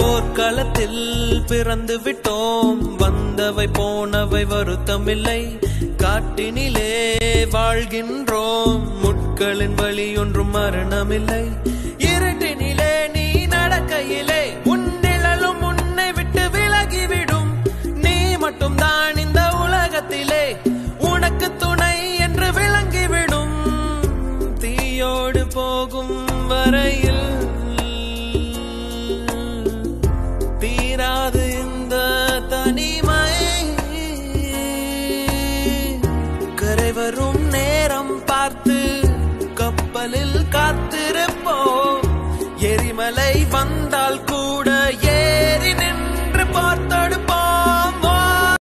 போர்க்களத்தில் பிறந்து விட்டோம் வந்தவை போனவை வருத்தமில்லை காட்டினிலே வாழ்கின்றோம் முட்களின் வழி ஒன்றும் மரணமில்லை இருட்டினிலே நீ நடக்கையிலே உன் நிழலும் உன்னை விட்டு விலகிவிடும் நீ மட்டும் தான் இந்த உலகத்திலே உனக்கு துணை என்று விளங்கிவிடும் தீயோடு போகும் வரையில் தீராது இந்த தனிமை கரை வரும் நேரம் பார்த்து கப்பலில் காத்திருப்போம் எரிமலை வந்தால் கூட